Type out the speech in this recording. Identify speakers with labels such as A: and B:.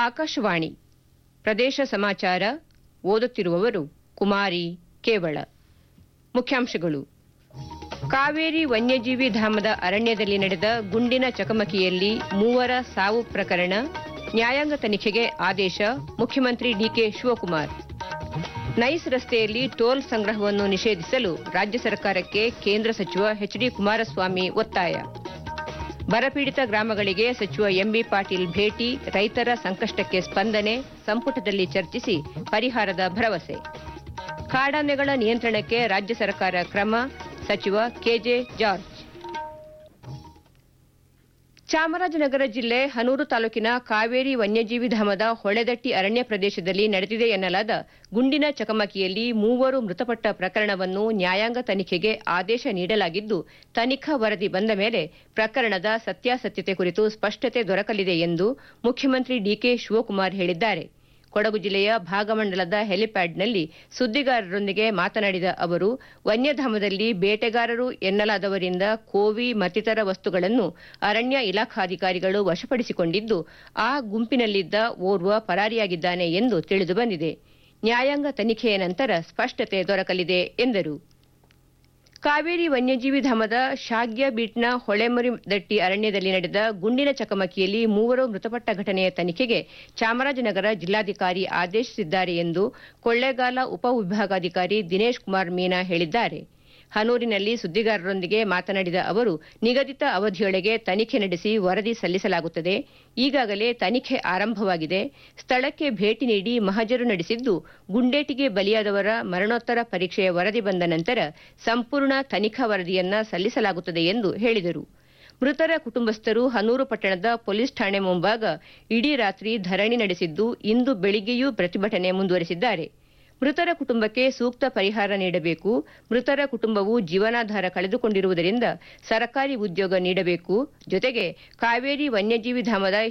A: ಆಕಾಶವಾಣಿ ಪ್ರದೇಶ ಸಮಾಚಾರ ಓದುತ್ತಿರುವವರು ಕುಮಾರಿ ಕೇವಳ ಮುಖ್ಯಾಂಶಗಳು ಕಾವೇರಿ ವನ್ಯಜೀವಿ ಧಾಮದ ಅರಣ್ಯದಲ್ಲಿ ನಡೆದ ಗುಂಡಿನ ಚಕಮಕಿಯಲ್ಲಿ ಮೂವರ ಸಾವು ಪ್ರಕರಣ ನ್ಯಾಯಾಂಗ ತನಿಖೆಗೆ ಆದೇಶ ಮುಖ್ಯಮಂತ್ರಿ ಡಿಕೆ ಶಿವಕುಮಾರ್ ನೈಸ್ ರಸ್ತೆಯಲ್ಲಿ ಟೋಲ್ ಸಂಗ್ರಹವನ್ನು ನಿಷೇಧಿಸಲು ರಾಜ್ಯ ಸರ್ಕಾರಕ್ಕೆ ಕೇಂದ್ರ ಸಚಿವ ಎಚ್ಡಿ ಕುಮಾರಸ್ವಾಮಿ ಒತ್ತಾಯ ಬರಪೀಡಿತ ಗ್ರಾಮಗಳಿಗೆ ಸಚಿವ ಎಂಬಿ ಪಾಟೀಲ್ ಭೇಟಿ ರೈತರ ಸಂಕಷ್ಟಕ್ಕೆ ಸ್ಪಂದನೆ ಸಂಪುಟದಲ್ಲಿ ಚರ್ಚಿಸಿ ಪರಿಹಾರದ ಭರವಸೆ ಕಾಡಾನೆಗಳ ನಿಯಂತ್ರಣಕ್ಕೆ ರಾಜ್ಯ ಸರ್ಕಾರ ಕ್ರಮ ಸಚಿವ ಕೆಜೆ ಜಾರ್ಜ್ ಚಾಮರಾಜನಗರ ಜಿಲ್ಲೆ ಹನೂರು ತಾಲೂಕಿನ ಕಾವೇರಿ ವನ್ಯಜೀವಿ ಧಾಮದ ಹೊಳೆದಟ್ಟಿ ಅರಣ್ಯ ಪ್ರದೇಶದಲ್ಲಿ ನಡೆದಿದೆ ಎನ್ನಲಾದ ಗುಂಡಿನ ಚಕಮಕಿಯಲ್ಲಿ ಮೂವರು ಮೃತಪಟ್ಟ ಪ್ರಕರಣವನ್ನು ನ್ಯಾಯಾಂಗ ತನಿಖೆಗೆ ಆದೇಶ ನೀಡಲಾಗಿದ್ದು ತನಿಖಾ ವರದಿ ಬಂದ ಮೇಲೆ ಪ್ರಕರಣದ ಸತ್ಯಾಸತ್ಯತೆ ಕುರಿತು ಸ್ಪಷ್ಟತೆ ದೊರಕಲಿದೆ ಎಂದು ಮುಖ್ಯಮಂತ್ರಿ ಡಿಕೆ ಶಿವಕುಮಾರ್ ಹೇಳಿದ್ದಾರೆ ಕೊಡಗು ಜಿಲ್ಲೆಯ ಭಾಗಮಂಡಲದ ಹೆಲಿಪ್ಯಾಡ್ನಲ್ಲಿ ಸುದ್ದಿಗಾರರೊಂದಿಗೆ ಮಾತನಾಡಿದ ಅವರು ವನ್ಯಧಾಮದಲ್ಲಿ ಬೇಟೆಗಾರರು ಎನ್ನಲಾದವರಿಂದ ಕೋವಿ ಮತ್ತಿತರ ವಸ್ತುಗಳನ್ನು ಅರಣ್ಯ ಇಲಾಖಾಧಿಕಾರಿಗಳು ವಶಪಡಿಸಿಕೊಂಡಿದ್ದು ಆ ಗುಂಪಿನಲ್ಲಿದ್ದ ಓರ್ವ ಪರಾರಿಯಾಗಿದ್ದಾನೆ ಎಂದು ತಿಳಿದುಬಂದಿದೆ ನ್ಯಾಯಾಂಗ ತನಿಖೆಯ ನಂತರ ಸ್ಪಷ್ಟತೆ ದೊರಕಲಿದೆ ಎಂದರು ಕಾವೇರಿ ವನ್ಯಜೀವಿ ಧಾಮದ ಶಾಗ್ಯ ಬೀಟ್ನ ಹೊಳೆಮರಿದಟ್ಟಿ ಅರಣ್ಯದಲ್ಲಿ ನಡೆದ ಗುಂಡಿನ ಚಕಮಕಿಯಲ್ಲಿ ಮೂವರು ಮೃತಪಟ್ಟ ಘಟನೆಯ ತನಿಖೆಗೆ ಚಾಮರಾಜನಗರ ಜಿಲ್ಲಾಧಿಕಾರಿ ಆದೇಶಿಸಿದ್ದಾರೆ ಎಂದು ಕೊಳ್ಳೇಗಾಲ ಉಪವಿಭಾಗಾಧಿಕಾರಿ ದಿನೇಶ್ ಕುಮಾರ್ ಮೀನಾ ಹೇಳಿದ್ದಾರೆ ಹನೂರಿನಲ್ಲಿ ಸುದ್ದಿಗಾರರೊಂದಿಗೆ ಮಾತನಾಡಿದ ಅವರು ನಿಗದಿತ ಅವಧಿಯೊಳಗೆ ತನಿಖೆ ನಡೆಸಿ ವರದಿ ಸಲ್ಲಿಸಲಾಗುತ್ತದೆ ಈಗಾಗಲೇ ತನಿಖೆ ಆರಂಭವಾಗಿದೆ ಸ್ಥಳಕ್ಕೆ ಭೇಟಿ ನೀಡಿ ಮಹಜರು ನಡೆಸಿದ್ದು ಗುಂಡೇಟಿಗೆ ಬಲಿಯಾದವರ ಮರಣೋತ್ತರ ಪರೀಕ್ಷೆಯ ವರದಿ ಬಂದ ನಂತರ ಸಂಪೂರ್ಣ ತನಿಖಾ ವರದಿಯನ್ನ ಸಲ್ಲಿಸಲಾಗುತ್ತದೆ ಎಂದು ಹೇಳಿದರು ಮೃತರ ಕುಟುಂಬಸ್ಥರು ಹನೂರು ಪಟ್ಟಣದ ಪೊಲೀಸ್ ಠಾಣೆ ಮುಂಭಾಗ ಇಡೀ ರಾತ್ರಿ ಧರಣಿ ನಡೆಸಿದ್ದು ಇಂದು ಬೆಳಿಗ್ಗೆಯೂ ಪ್ರತಿಭಟನೆ ಮುಂದುವರೆಸಿದ್ದಾರೆ ಮೃತರ ಕುಟುಂಬಕ್ಕೆ ಸೂಕ್ತ ಪರಿಹಾರ ನೀಡಬೇಕು ಮೃತರ ಕುಟುಂಬವು ಜೀವನಾಧಾರ ಕಳೆದುಕೊಂಡಿರುವುದರಿಂದ ಸರ್ಕಾರಿ ಉದ್ಯೋಗ ನೀಡಬೇಕು ಜೊತೆಗೆ ಕಾವೇರಿ ವನ್ಯಜೀವಿ ಧಾಮದ